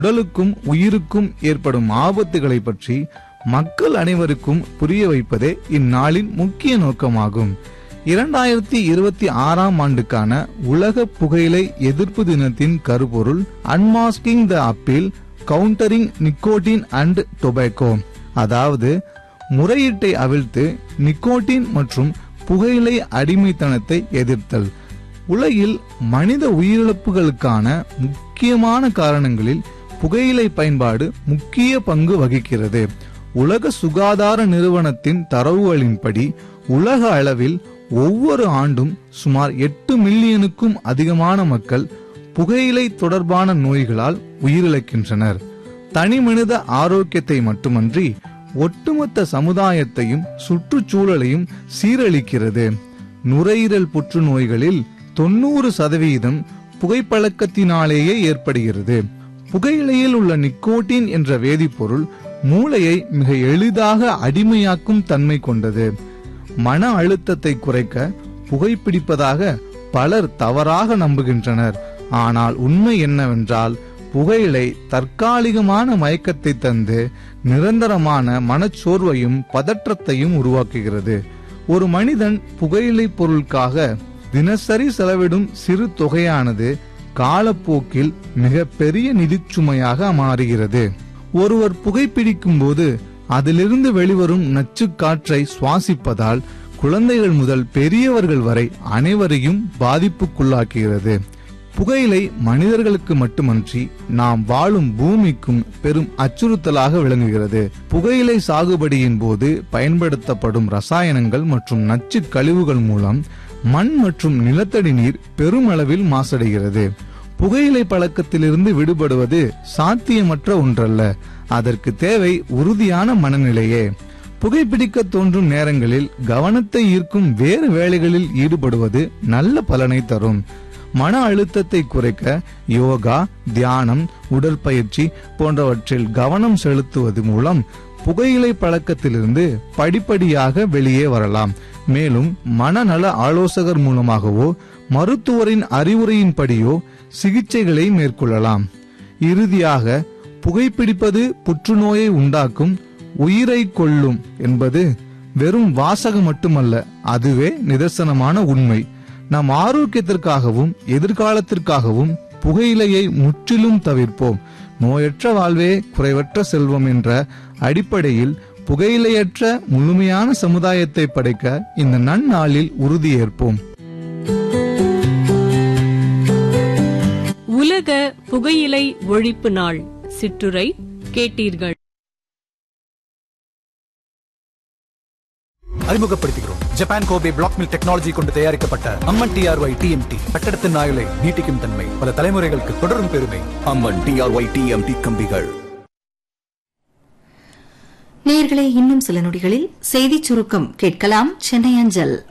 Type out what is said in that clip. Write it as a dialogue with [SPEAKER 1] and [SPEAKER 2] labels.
[SPEAKER 1] உடலுக்கும் உயிருக்கும் ஏற்படும் ஆபத்துகளை பற்றி மக்கள் அனைவருக்கும் புரிய வைப்பதே இந்நாளின் முக்கிய நோக்கமாகும் இரண்டாயிரத்தி இருபத்தி ஆறாம் ஆண்டுக்கான உலக புகையிலை எதிர்ப்பு தினத்தின் கருப்பொருள் unmasking the appeal countering nicotine and tobacco அதாவது முறையீட்டை அவிழ்த்து நிக்கோட்டின் மற்றும் புகையிலை அடிமைத்தனத்தை எதிர்த்தல் உலகில் மனித உயிரிழப்புகளுக்கான முக்கியமான காரணங்களில் புகையிலை பயன்பாடு முக்கிய பங்கு வகிக்கிறது உலக சுகாதார நிறுவனத்தின் தரவுகளின்படி உலக அளவில் ஒவ்வொரு ஆண்டும் சுமார் எட்டு மில்லியனுக்கும் அதிகமான மக்கள் புகையிலை தொடர்பான நோய்களால் உயிரிழக்கின்றனர் தனி மனித ஆரோக்கியத்தை மட்டுமன்றி ஒட்டுமொத்த சமுதாயத்தையும் சுற்றுச்சூழலையும் சீரழிக்கிறது நுரையீரல் புற்றுநோய்களில் தொண்ணூறு சதவீதம் புகைப்பழக்கத்தினாலேயே ஏற்படுகிறது புகையிலையில் உள்ள நிக்கோட்டின் என்ற வேதிப்பொருள் மூளையை மிக எளிதாக அடிமையாக்கும் தன்மை கொண்டது மன அழுத்தத்தை குறைக்க புகைப்பிடிப்பதாக பலர் தவறாக நம்புகின்றனர் ஆனால் உண்மை என்னவென்றால் புகையிலை தற்காலிகமான மயக்கத்தை தந்து நிரந்தரமான மனச்சோர்வையும் பதற்றத்தையும் உருவாக்குகிறது ஒரு மனிதன் புகையிலை பொருளுக்காக தினசரி செலவிடும் சிறு தொகையானது காலப்போக்கில் மிக பெரிய நிதிச்சுமையாக மாறுகிறது ஒருவர் புகைப்பிடிக்கும் போது அதிலிருந்து வெளிவரும் நச்சு காற்றை சுவாசிப்பதால் குழந்தைகள் முதல் பெரியவர்கள் வரை அனைவரையும் பாதிப்புக்குள்ளாக்குகிறது புகையிலை மனிதர்களுக்கு மட்டுமன்றி நாம் வாழும் பூமிக்கும் பெரும் அச்சுறுத்தலாக விளங்குகிறது புகையிலை சாகுபடியின் போது பயன்படுத்தப்படும் ரசாயனங்கள் மற்றும் நச்சு கழிவுகள் மூலம் மண் மற்றும் நிலத்தடி நீர் பெருமளவில் மாசடைகிறது புகையிலை பழக்கத்திலிருந்து விடுபடுவது சாத்தியமற்ற ஒன்றல்ல அதற்கு தேவை உறுதியான மனநிலையே புகைப்பிடிக்க தோன்றும் நேரங்களில் கவனத்தை ஈர்க்கும் வேறு வேலைகளில் ஈடுபடுவது நல்ல பலனை தரும் மன அழுத்தத்தை குறைக்க யோகா தியானம் உடற்பயிற்சி போன்றவற்றில் கவனம் செலுத்துவது மூலம் புகையிலை பழக்கத்திலிருந்து படிப்படியாக வெளியே வரலாம் மேலும் மனநல ஆலோசகர் மூலமாகவோ மருத்துவரின் அறிவுரையின்படியோ சிகிச்சைகளை மேற்கொள்ளலாம் இறுதியாக புகைப்பிடிப்பது புற்றுநோயை உண்டாக்கும் உயிரை கொல்லும் என்பது வெறும் வாசகம் மட்டுமல்ல அதுவே நிதர்சனமான உண்மை நம் ஆரோக்கியத்திற்காகவும் எதிர்காலத்திற்காகவும் புகையிலையை முற்றிலும் தவிர்ப்போம் நோயற்ற வாழ்வே குறைவற்ற செல்வம் என்ற அடிப்படையில் புகையிலையற்ற முழுமையான சமுதாயத்தை படைக்க இந்த நன்னாளில் உறுதியேற்போம்
[SPEAKER 2] உலக புகையிலை ஒழிப்பு நாள் சிற்றுரை கேட்டீர்கள்
[SPEAKER 3] அறிமுகப்படுத்துகிறோம் Japan Kobe black mill technology கொண்டு தயாரிக்கப்பட்ட அம்மன் டிஆர்ஒய் டிஎம்டி கட்டடத்தின் ஆயுளை நீட்டிக்கும் தன்மை பல தலைமுறைகளுக்கு தொடரும் பெருமை
[SPEAKER 4] அம்மன் டிஆர்ஒய் டிஎம்டி கம்பிகள்
[SPEAKER 5] நேர்களே இன்னும் சில நொடிகளில் செய்திச் சுருக்கம் கேட்கலாம் சென்னை அஞ்சல்